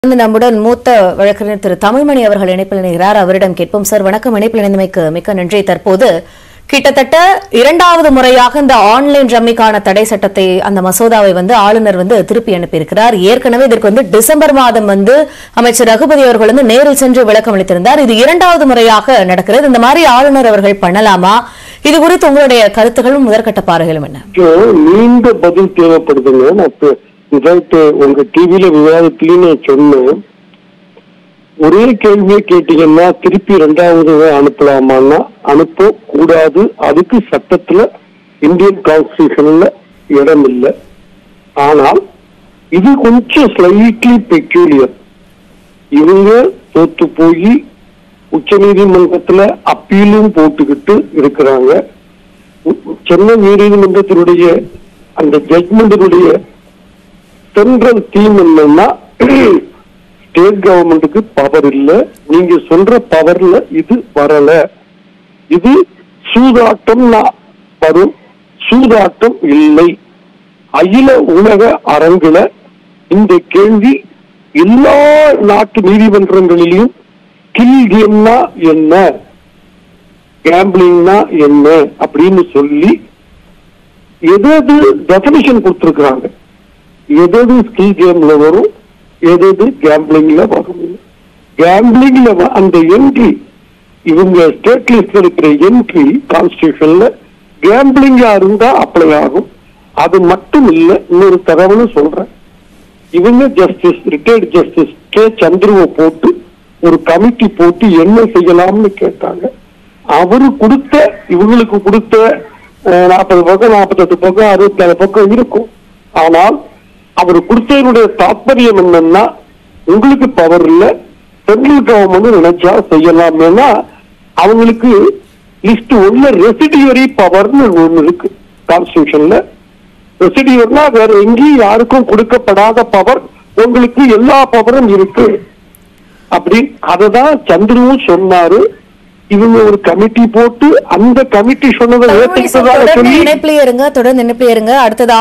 வந்து நம்முடன் மூத்த வழக்கறிஞர் திரு தமிழ்மணி அவர்கள் இணைப்பில் இணைகிறார் அவரிடம் கேட்போம் சார் வணக்கம் இணைப்பில் இணைந்தமைக்கு மிக்க நன்றி தற்போது கிட்டத்தட்ட இரண்டாவது முறையாக இந்த ஆன்லைன் ரம்மிக்கான தடை சட்டத்தை அந்த மசோதாவை வந்து ஆளுநர் வந்து திருப்பி அனுப்பியிருக்கிறார் ஏற்கனவே இதற்கு வந்து டிசம்பர் மாதம் வந்து அமைச்சர் ரகுபதி அவர்கள் வந்து நேரில் சென்று விளக்கம் அளித்திருந்தார் இது இரண்டாவது முறையாக நடக்கிறது இந்த மாதிரி ஆளுநர் அவர்கள் பண்ணலாமா இது குறித்து உங்களுடைய கருத்துகளும் முதற்கட்ட பார்வைகளும் என்ன இப்போ நீண்ட பதில் தேவைப்படுதுங்க நான் இப்ப இன்ஃபேக்ட் உங்க டிவில விவாதத்திலயும் நான் சொன்னேன் ஒரே கேள்வியை கேட்டீங்கன்னா திருப்பி ரெண்டாவது அனுப்பலாமான்னா அனுப்ப கூடாது அதுக்கு சட்டத்துல இந்தியன் கான்ஸ்டியூஷன்ல இடம் இல்லை ஆனால் இது கொஞ்சம் ஸ்லைட்லி பெக்யூலியர் இவங்க தோத்து போய் உச்ச நீதிமன்றத்துல அப்பீலும் போட்டுக்கிட்டு இருக்கிறாங்க உ- சென்னை உயர்நீதிமன்றத்தினுடைய அந்த ஜட்மெண்டினுடைய சென்ட்ரல் தீம் என்னன்னா ஸ்டேட் கவர்மெண்ட்டுக்கு பவர் இல்ல நீங்க சொல்ற பவர்ல இது வரல இது சூதாட்டம் வரும் சூதாட்டம் இல்லை அகில உலக அரங்குல இந்த கேள்வி எல்லா நாட்டு நீதிமன்றங்களிலும் கில் கேம்னா என்ன கேம்பிளிங்னா என்ன அப்படின்னு சொல்லி எது எது டெபினிஷன் கொடுத்துருக்காங்க எது எது ஸ்கில் கேம்ல வரும் எது எது கேம்பிளிங்ல வரும் கேம்பிளிங்ல அந்த என்ட்ரி இவங்க ஸ்டேட் லிஸ்ட்ல இருக்கிற என்ட்ரி கான்ஸ்டியூஷன்ல கேம்பிளிங்கா இருந்தா அப்ளை ஆகும் அது மட்டும் இல்ல இன்னொரு தகவலும் சொல்றேன் இவங்க ஜஸ்டிஸ் ரிட்டையர்ட் ஜஸ்டிஸ் கே சந்துருவை போட்டு ஒரு கமிட்டி போட்டு என்ன செய்யலாம்னு கேட்டாங்க அவரு கொடுத்த இவங்களுக்கு கொடுத்த நாற்பது பக்கம் நாற்பத்தெட்டு பக்கம் அறுபத்தி நாலு பக்கம் இருக்கும் ஆனால் அவர் கொடுத்ததனுடைய தாற்பயம் என்னன்னா உங்களுக்கு பவர் இல்ல சென்ட்ரல் கவர்மெண்ட் நினைச்சா செய்யலாம் ஏன்னா அவங்களுக்கு லிஸ்ட் ஒண்ணு ரெசிடியரி பவர்னு ஒண்ணு இருக்கு கான்ஸ்டியூஷன்ல ரெசிடியூர்னா வேற எங்கேயும் யாருக்கும் கொடுக்கப்படாத பவர் உங்களுக்கு எல்லா பவரும் இருக்கு அப்படி அததான் சந்திரவும் சொன்னாரு இவங்க ஒரு கமிட்டி போட்டு அந்த கமிட்டி சொன்னதை தமிழ்மணி சார், ஏற்றுக்கிட்டதாக தொடர்ந்து சொல்லி இணைப்பிலே இருங்க தொடர்ந்து இணைப்பிலே இருங்க அடுத்தது